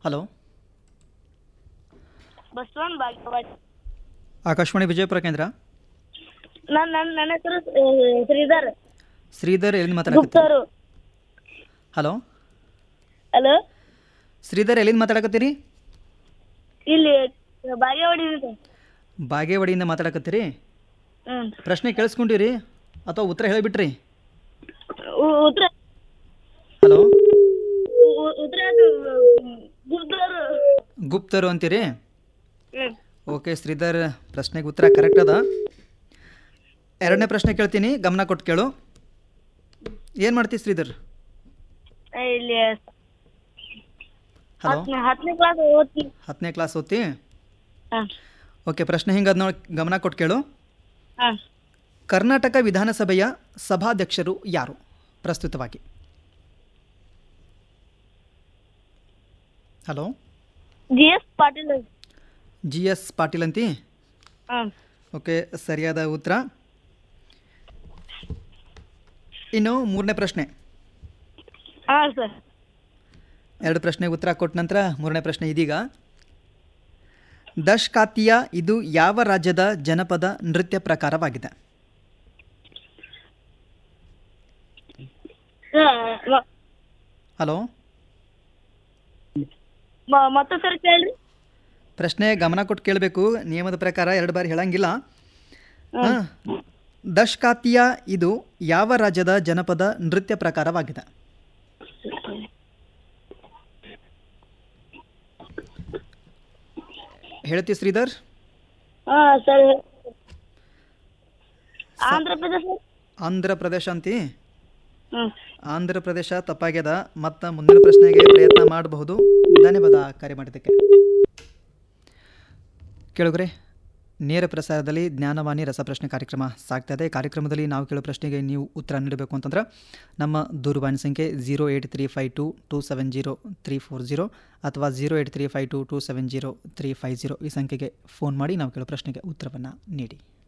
hello ಬಸವನ್ ಬಾಗೇವಾಡಿ ಆಕಾಶವಾಣಿ ವಿಜಯಪುರ ಕೇಂದ್ರ ನನ್ನ ನನ್ನ ನನ್ನ ಹೆಸರು ಆ, ಶ್ರೀಧರ್ ಶ್ರೀಧರ್ ಎಲ್ಲಿಂದ ಮಾತಾಡಕತ್ತೀರಿ ಗುಪ್ತರು ಹಲೋ ಹಲೋ ಶ್ರೀಧರ್ ಎಲ್ಲಿಂದ ಮಾತಾಡಕತ್ತೀರಿ ಇಲ್ಲಿ ಬಾಗೇವಾಡಿ ಬಾಗೇವಾಡಿಯಿಂದ ಮಾತಾಡಕತ್ತೀರಿ ಹ್ಮ್ ಪ್ರಶ್ನೆ ಕೇಳಿಸ್ಕೊಂಡಿರಿ ಅಥವಾ ಉತ್ತರ ಹೇಳಿಬಿಟ್ರಿ ಉ- ಉತ್ತರ ಹಲೋ ಉ- ಉ- ಉತ್ತರ ಗುಪ್ತರು ಗುಪ್ತರು ಅಂತೀರಿ ಹ್ಮ್ ಓಕೆ ಶ್ರೀಧರ್ ಪ್ರಶ್ನೆಗೆ ಉತ್ತರ ಕರೆಕ್ಟ್ ಅದ ಎರಡನೇ ಪ್ರಶ್ನೆ ಕೇಳ್ತೀನಿ ಗಮನ ಕೊಟ್ಟು ಕೇಳು ಏನು ಮಾಡ್ತಿ ಶ್ರೀಧರ್ ಇಲ್ಲಿ ಹಲೋ ಹತ್ತನೇ ಹತ್ತನೇ ಕ್ಲಾಸ್ ಓದ್ತೀನಿ ಹತ್ತನೇ ಕ್ಲಾಸ್ ಓದ್ತಿ ಹಾಂ ಓಕೆ ಪ್ರಶ್ನೆ ಹಿಂಗೆ ನೋಡಿ ಗಮನ ಕೊಟ್ಟು ಕೇಳು ಹಾಂ ಕರ್ನಾಟಕ ವಿಧಾನಸಭೆಯ ಸಭಾಧ್ಯಕ್ಷರು ಯಾರು ಪ್ರಸ್ತುತವಾಗಿ hello G S Patil G S Patil ಅಂತಿ ಹಾಂ ಓಕೆ ಸರಿಯಾದ ಉತ್ತರ ಇನ್ನು ಮೂರನೇ ಪ್ರಶ್ನೆ ಹಾಂ ಸರ್ ಎರಡು ಪ್ರಶ್ನೆಗೆ ಉತ್ತರ ಕೊಟ್ಟ ನಂತರ ಮೂರನೇ ಪ್ರಶ್ನೆ ಇದೀಗ ದಶ್ ಕಾತಿಯ ಇದು ಯಾವ ರಾಜ್ಯದ ಜನಪದ ನೃತ್ಯ ಪ್ರಕಾರವಾಗಿದೆ ಹಲೋ ಮತ್ತೆ ಸರ್ ಕೇಳ್ರಿ ಪ್ರಶ್ನೆ ಗಮನ ಕೊಟ್ಟು ಕೇಳಬೇಕು ನಿಯಮದ ಪ್ರಕಾರ ಎರಡು ಬಾರಿ ಹೇಳಂಗಿಲ್ಲ ಹಾಂ ದಶ್ ಕಾತಿಯ ಇದು ಯಾವ ರಾಜ್ಯದ ಜನಪದ ನೃತ್ಯ ಪ್ರಕಾರವಾಗಿದೆ ಹೇಳ್ತಿ ಶ್ರೀಧರ್ ಹಾಂ ಸರ್ ಆಂಧ್ರ ಪ್ರದೇಶ ಆಂಧ್ರ ಪ್ರದೇಶ ಅಂತಿ ಹ್ಞೂ ಆಂಧ್ರ ಪ್ರದೇಶ ತಪ್ಪಾಗ್ಯದ ಮತ್ತು ಮುಂದಿನ ಪ್ರಶ್ನೆಗೆ ಪ್ರಯತ್ನ ಮಾಡಬಹುದು ಧನ್ಯವಾದ ಕರೆ ಮಾಡಿದ್ದಕ್ಕೆ ಕೇಳುಗ್ರೆ ನೇರ ಪ್ರಸಾರದಲ್ಲಿ ಜ್ಞಾನವಾಣಿ ರಸಪ್ರಶ್ನೆ ಕಾರ್ಯಕ್ರಮ ಸಾಗ್ತಾ ಇದೆ ಕಾರ್ಯಕ್ರಮದಲ್ಲಿ ನಾವು ಕೇಳೋ ಪ್ರಶ್ನೆಗೆ ನೀವು ಉತ್ತರ ನೀಡಬೇಕು ಅಂತಂದ್ರೆ ನಮ್ಮ ದೂರವಾಣಿ ಸಂಖ್ಯೆ zero eight three five two two seven zero three four zero ಅಥವಾ zero eight three five two two seven zero three five zero ಈ ಸಂಖ್ಯೆಗೆ ಫೋನ್ ಮಾಡಿ ನಾವು ಕೇಳೋ ಪ್ರಶ್ನೆಗೆ ಉತ್ತರವನ್ನು ನೀಡಿ